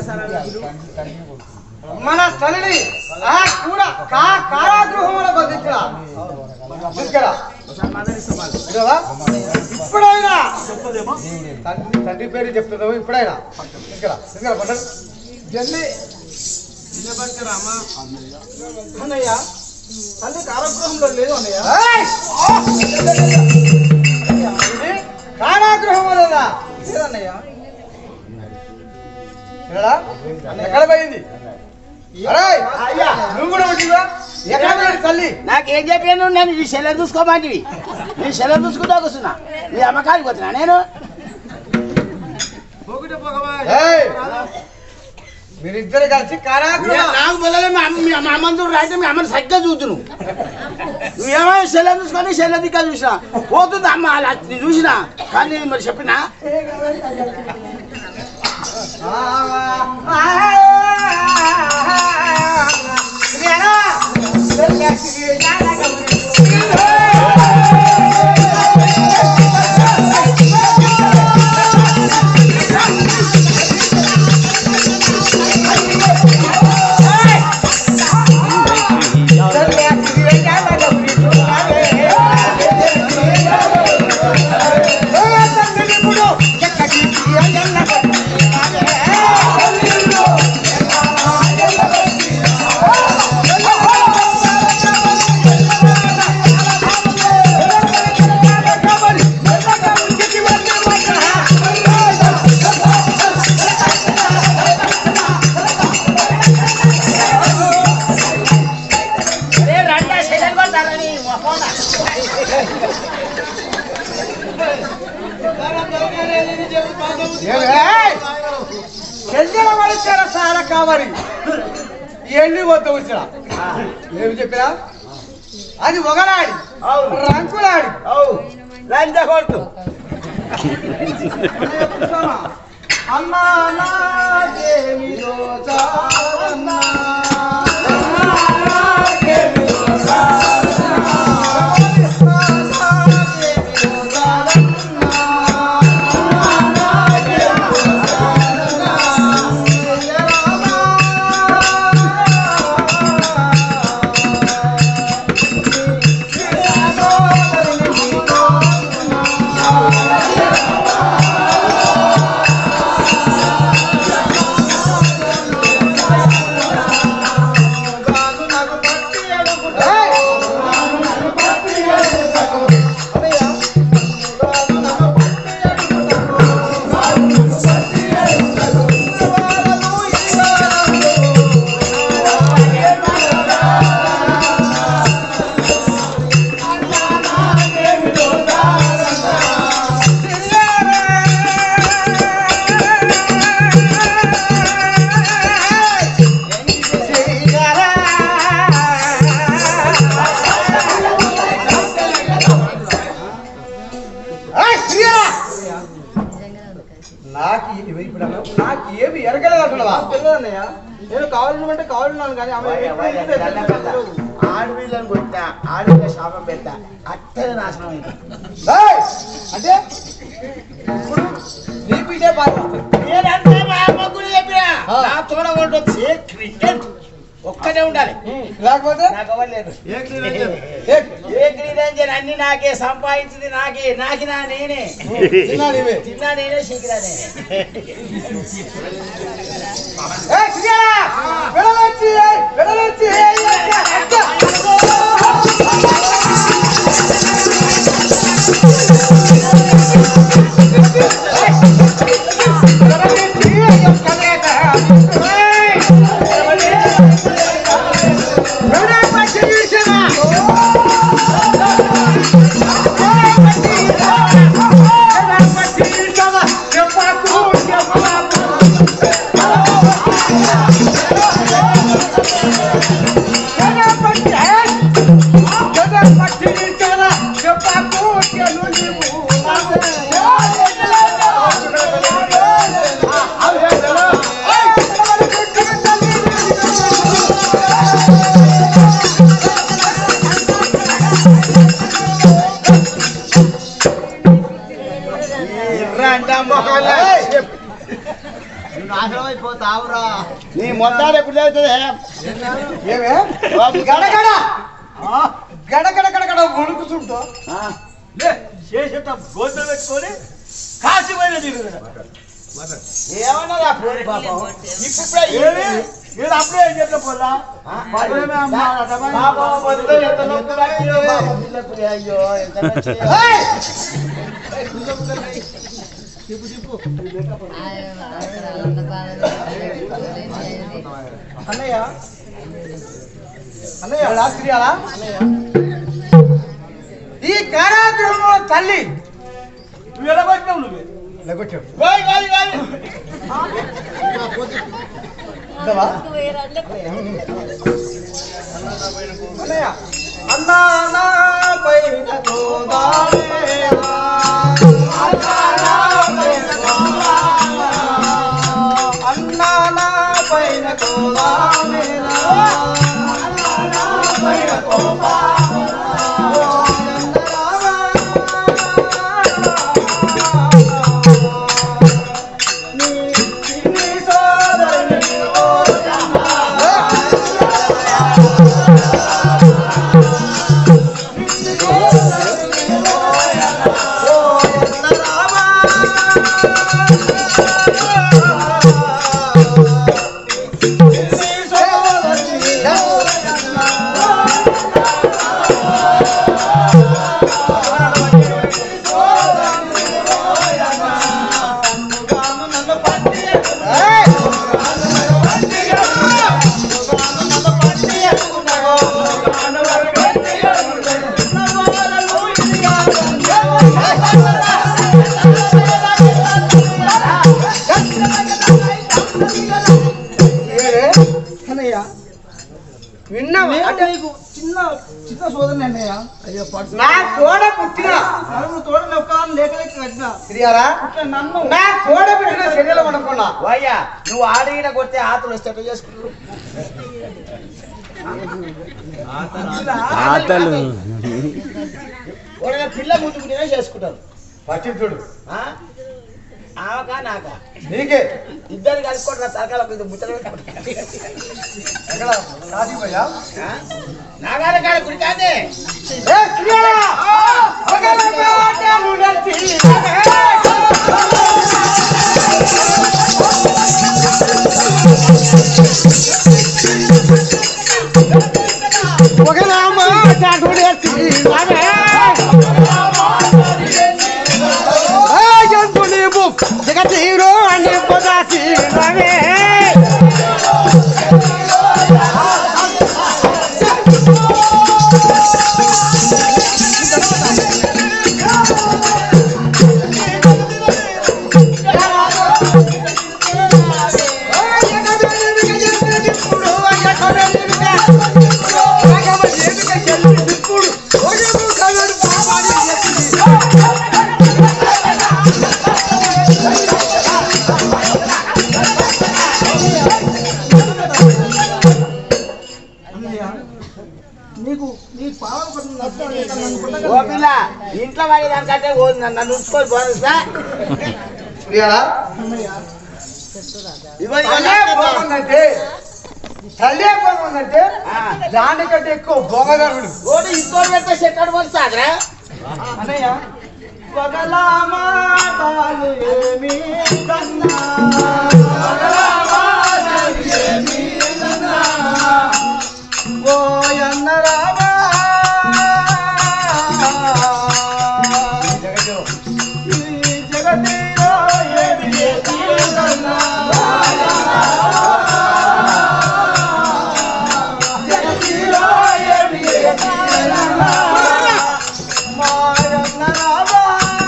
మన తల్లిని ఆ కూడా కా కారాగృహంలో బంధించిన తీసుకురా వినవా? ఇప్పుడైనా తండ్రి తండ్రి పేరు చెప్తున్నావు ఇప్పుడైనా తీసుకురా తీసుకురా పట్టండి జల్లి అన్నయ్య తల్లి కారగృహంలో లేదు అన్నయ్య ఏయ్! ఇది కారాగృహం లేదా లేదన్నయ్య వినడా? ఎక్కడ పోయింది అరేయ్! అయ్యా. నువ్వు కూడా వచ్చిందా ఎక్కడ పోయింది తల్లి నాకేం చెప్పాను నేను ఈ సెలవు చూసుకోమాటివి నీ సెలవు చూసుకుంటా కూర్చున్నా నీ అమ్మకానికి వచ్చినా నేను ఏయ్! మీరిద్దరు కలిసి కారాగృహం నాకు బదులు మీ అమ్మ మీ అమ్మ అమ్మని చూడు అయితే మీ అమ్మని సరిగ్గా చూద్దును నువ్వేమో సెలవు చూసుకొని సెలవు దిక్కా చూసినా పోతుంది అమ్మ అలా నేను చూసినా కానీ మరి చెప్పినా చెల్లెల పడిచారా సారా కావాలి ఎన్ని వద్ద వచ్చిన ఏమి చెప్పినా అది ఒకలాడి రంకులాడి లంచ కొడుతు అమ్మా నాకేమి రోజాలన్నా నాకు ఇవి ఇప్పుడు అన్నావు, నాకు ఏమి ఎరగలేదు అంటున్నావా తెలియదు అన్నయ్య నేను కావాలనుకుంటే కావాలన్నాను కానీ ఆమె ఎప్పుడు ఇంటికి తెలియదు. ఆడపిల్లని కొట్టా ఆడపిల్ల శాపం పెట్టా అట్టనే నాశనం అయింది ఏయ్! అంటే ఇప్పుడు నీకు ఇదే బాధ నేనంటే మా అమ్మ కూడా చెప్పినా ఆ. నా తోడ కొట్టొచ్చి క్రికెట్ ఒక్కటే ఉండాలి లేకపోతే నాకు అవ్వలేదు ఏ, ఏ క్రీడాంజన్ అన్ని నాకే సంపాదించింది నాకే నాకినా నేనే తిన్నా నీవే. తిన్నా నేనే శీఘ్రా నేనే ఏయ్, సిగారా! వెడలొచ్చి, ఏయ్, వెడలొచ్చి, ఏయ్, అక్క, అక్క. వెడలొచ్చి, యొక్క లేక. ఏయ్! వెడలొచ్చి చూసినా. వెడలొచ్చి చూసినా. చెప్పకు, చెప్పకు. అయిపోతావురా నీ మొత్తాలు ఎప్పుడు జరుగుతుంది ఏమే గడగడ గడగడ గడగడ వణుకుతుంటా చేసేట గోతులు పెట్టుకొని కాసిపోయిన ఏమన్నదా పోయి పాపం ఇప్పుడు నేను అప్పుడే ఏం చెప్పిన పోలా పడవేమే అమ్మా, అర్థమైంది. పాపం వదిలే ఎంత నొప్పి పట్టిందో. పాపం పిల్లకు అయ్యో ఎంత మంచి అన్నయ్య అన్నయ్య రాత్రియాలా ఈ కారాగృహంలో తల్లి నువ్వు ఎలాగొచ్చినావు నువ్వు లెగొచ్చావు పోయి, పోయి, పోయి. ఉండవా అన్నయ్య అన్నా అన్నా పైన తోదాలేవా. అన్నా నా పైన తోదాలేవా. నీ చిన్ని సోదరుని ఓ అన్నయ్య విన్నావా అంటే నీకు చిన్న చిన్న సోదరుని అన్నయ్య అయ్యో నా కోడ పుట్టిన నన్ను తోడ లెక్క లేక లేక కట్టిన శ్రీయారా నన్ను నా కోడ పుట్టిన శరీరం అనుకున్నా పోయ్యా నువ్వు ఆడిగిన కొడితే ఆతులు వస్తే చేసుకుంటారు ఆటలు వాళ్ళ పిల్ల ముందుకుంటేనే చేసుకుంటారు పట్టించుడు ఆ? ఆవకా నాకా నీకే ఇద్దరు కలుసుకుంటారు తరకాల మీద ముచ్చట పెట్టుకుంటారు. ఎక్కడ కాశీపోయా ఆ? నాగాల కాడ గుడి కాదే ఏ శ్రీయారా ఒకళ్ళ పాటలు నచ్చి ఒక మాట జగతీరో అని పొదాసి రవే నీకు నీ పావం ఓ పిల్ల ఇంట్లో వాడి దానికంటే ఓ నన్ను నన్ను ఉంచుకొని పోనిస్తా ఇగో ఇగో తల్లే బాగుందంటే తల్లే బాగుందంటే ఆ. దానికంటే ఎక్కువ బొగగరుడు ఓడి ఇంట్లో పెడితే చెట్టు పోస్తాగ్రా అన్నయ్య పగల మాటలు ఏమీ కన్నా ఓయన్న రామా ఈ జగతిలో ఏమి చేసినా జగతిలో ఏమి చేసినా మాయన్న రామా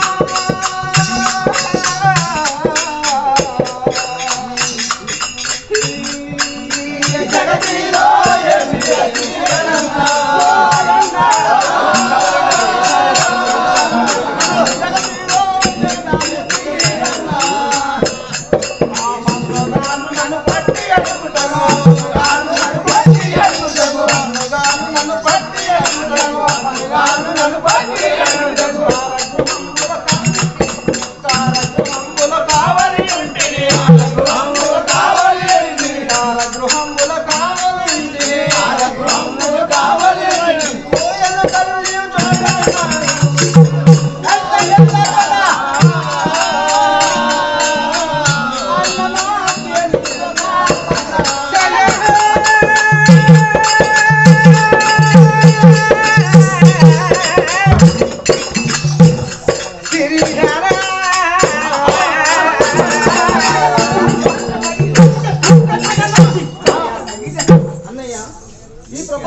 ఈ జగతిలో ఏమి చేసినా నన్ను పట్టి అడుగుతాను నన్ను పట్టి అడుగుతాను నన్ను పట్టి అడుగుతాను నన్ను పట్టి అడుగుతాను కావాలి ఉంటే కావాలి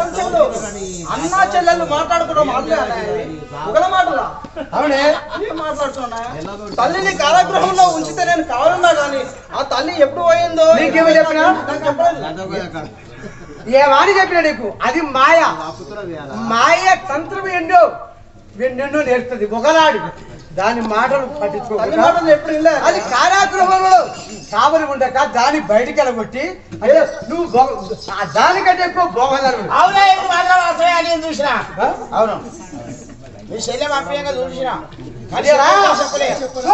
ప్రపంచంలో అన్నా చెల్లెళ్ళు మాట్లాడుకున్న మాటలే ఒకల మాటలా అవునే ఏం మాట్లాడుతున్నా తల్లిని కారాగృహంలో ఉంచితే నేను కావాలన్నా గాని ఆ తల్లి ఎప్పుడు పోయిందో నీకేమో చెప్పినా? నాకు చెప్పలేదు. ఏమని చెప్పిన నీకు అది మాయ మాయ తంత్రం ఎన్నో ఎన్నెన్నో నేర్పుతుంది ఒకనాడు దాని మాటలు తల్లి పట్టించుకో మాటలు ఎప్పుడు వినలే అది కారాగృహంలో కావలి ఉండక దాన్ని బయటికి వెళ్ళగొట్టి అంటే నువ్వు బొ- ఆ దానికంటే ఎక్కువ బోగలను అవునా ఇప్పుడు మాత్రం వస్తాయా నేను చూసిన అవును మీ శల్యం అప్రియంగా చూసిన కానీ అదేరా? చెప్పలే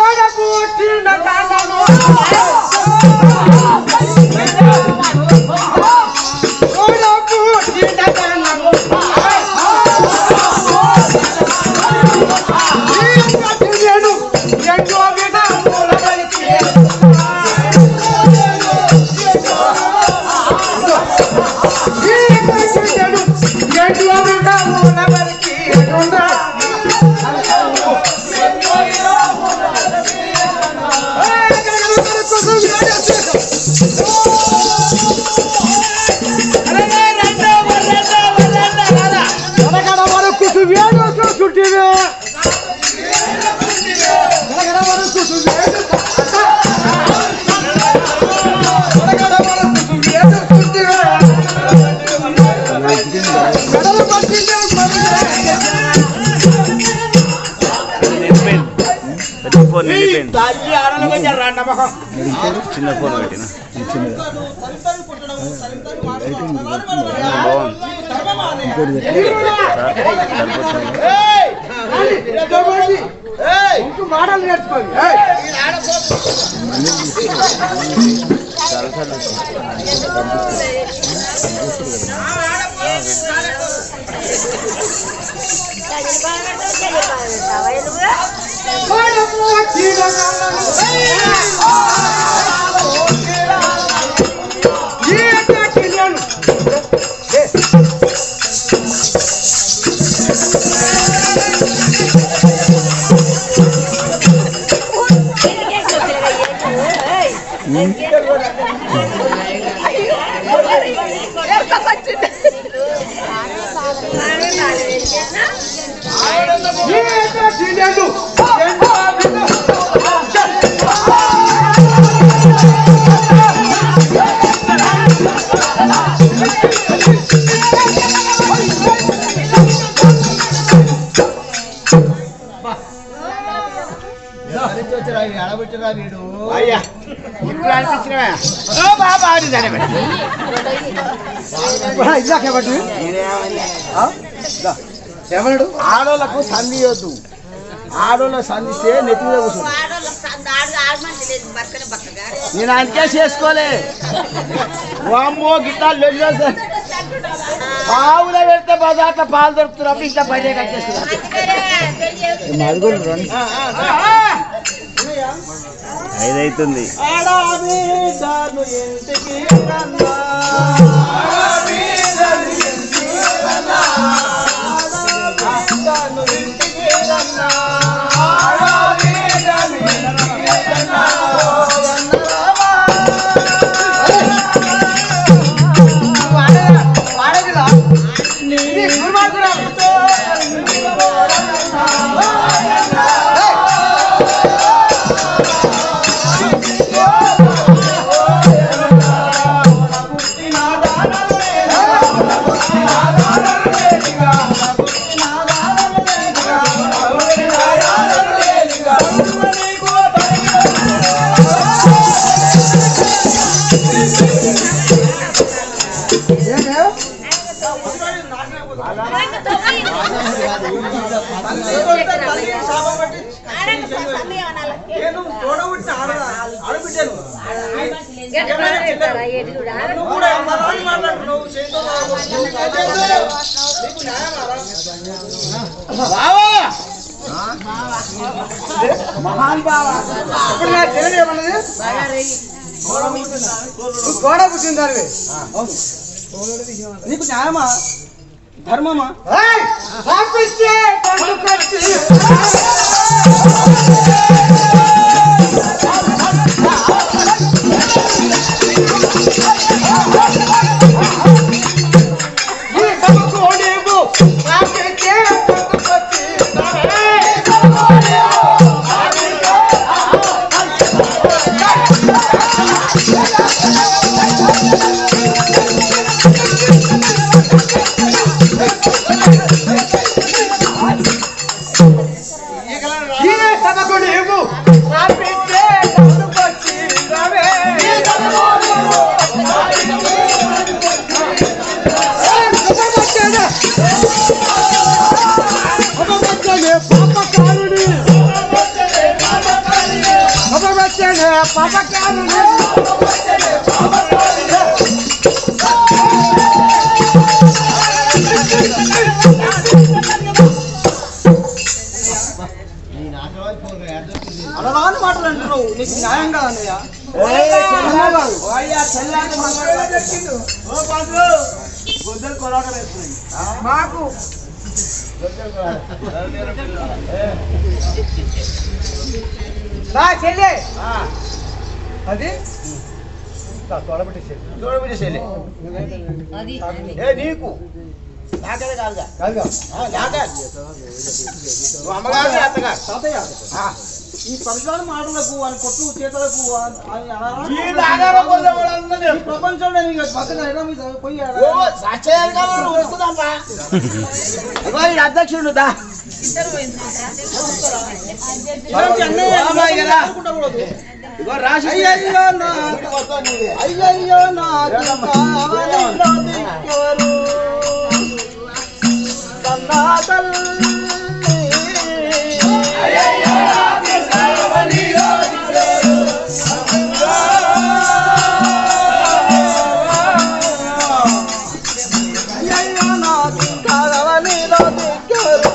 పెద్ద ఫోన్ నిండిపోయింది తల్లి ఆడలు కొంచెం రండి మొహం చిన్న ఫోన్ పెట్టిన తల్లిదండ్రులు పుట్టడము, తల్లిదండ్రులు మాట్లాడడం, భగవాన్ బాగుంది సరిపోతుంది. సరిపోతుంది మాటలు నేర్చుకోండి అయ్యా ఇప్పుడు అనిపించినవా ఓ బాబా అని దాని ఇదాకేమంటే ఏమన్నాడు ఆడోళ్ళకు సంధి వద్దు ఆడోళ్ళ సంధిస్తే నెత్తి మీద కూర్చోదు నేను అందుకే చేసుకోలే వామ్మో గిట్లా లొల్లి పావులో పెడితే బజార్లో పాలు దొరుకుతున్నప్పుడు ఇంట్లో బయట కట్టేస్తున్నా ఐదైతుంది ఆడాబిడ్డను ఇంటికి రన్నా. ఆడాబిడ్డను ఇంటికి రన్నా. వాడేదిలా నీ దుర్మార్గురా. నేను తోడబుట్టిన ఆడ ఆడబిడ్డను నువ్వు కూడా అమ్మరాని మాట్లాడుతున్నావు చేతితో తాగకూడదు. నీకు న్యాయమారా? మహాన్ బావా ఇప్పుడు నా తెలియదు ఏమన్నది గోడ కూర్చుందారు నీకు న్యాయమా ధర్మమా పంపిస్తే పండుకొచ్చి ఈ అనరాని మాటలు అంటున్నావు నీకు న్యాయం కాదు అన్నయ్య మాకు నా చెల్లె అది చూడబిడ్డ ఏ నీకు నాకదే కాదుగా ఆ, నాకే. నువ్వు అమ్మగారు అత్తగారు తాతయ్య ఈ పరిసరాల మాటలకు అని కొట్టు చేతలకు అని- అని అనరా? ఈ నాగారం వల్ల వాళ్ళందరూ ఈ ప్రపంచంలో నీకు బతక ఎడం మీద పోయి ఆడ- ఓ, సత్యనారాయణ గారు నువ్వు వస్తుందమ్మా. ఇగో ఈ అధ్యక్షుడు దా ఇలాంటి అన్నయ్య అమ్మాయి కదా. అనుకుంటకూడదు. ఇగో రాసి అయ్యయ్యో నా అయ్యయ్యో నాకు కావలిలో దిక్కెవరు? కన్నా తల్లి. అయ్యయ్యో నాకు కావలిలో దిక్కెవరు?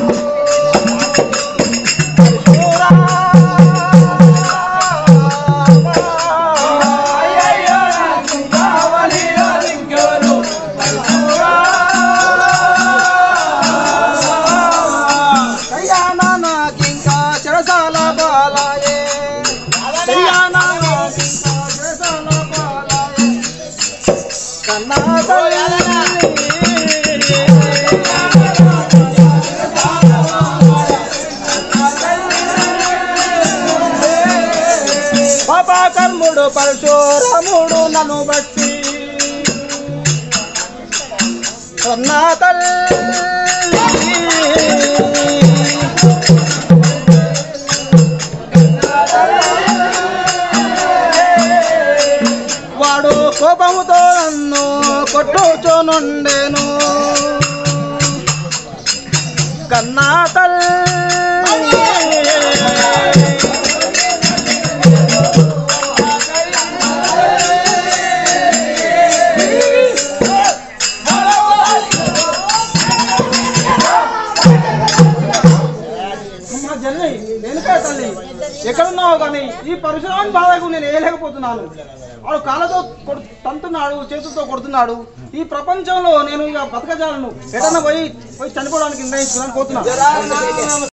కయ్యానా నాకింకా చెరసాల బాలాయే కయ్యానా నాకింకా చెరసాల బాలాయే కన్నా పాపా కర్ముడు పరశురాముడు నన్ను బట్టి కన్నా తల్లి వాడు కోపముతో నన్ను కొట్టుచునుండెను కన్నా తల్లి అమ్మా జల్లి వెనుక తల్లి ఎక్కడున్నావు కానీ ఈ పరశురాని బాధకు నేను వేయలేకపోతున్నాను వాడు కాళ్ళతో కొడు- తంతున్నాడు చేతులతో కొడుతున్నాడు ఈ ప్రపంచంలో నేను ఇక బతకజాలను ఎటన్నా పోయి పోయి చనిపోవడానికి నిర్ణయించుకున్నాను పోతున్నాను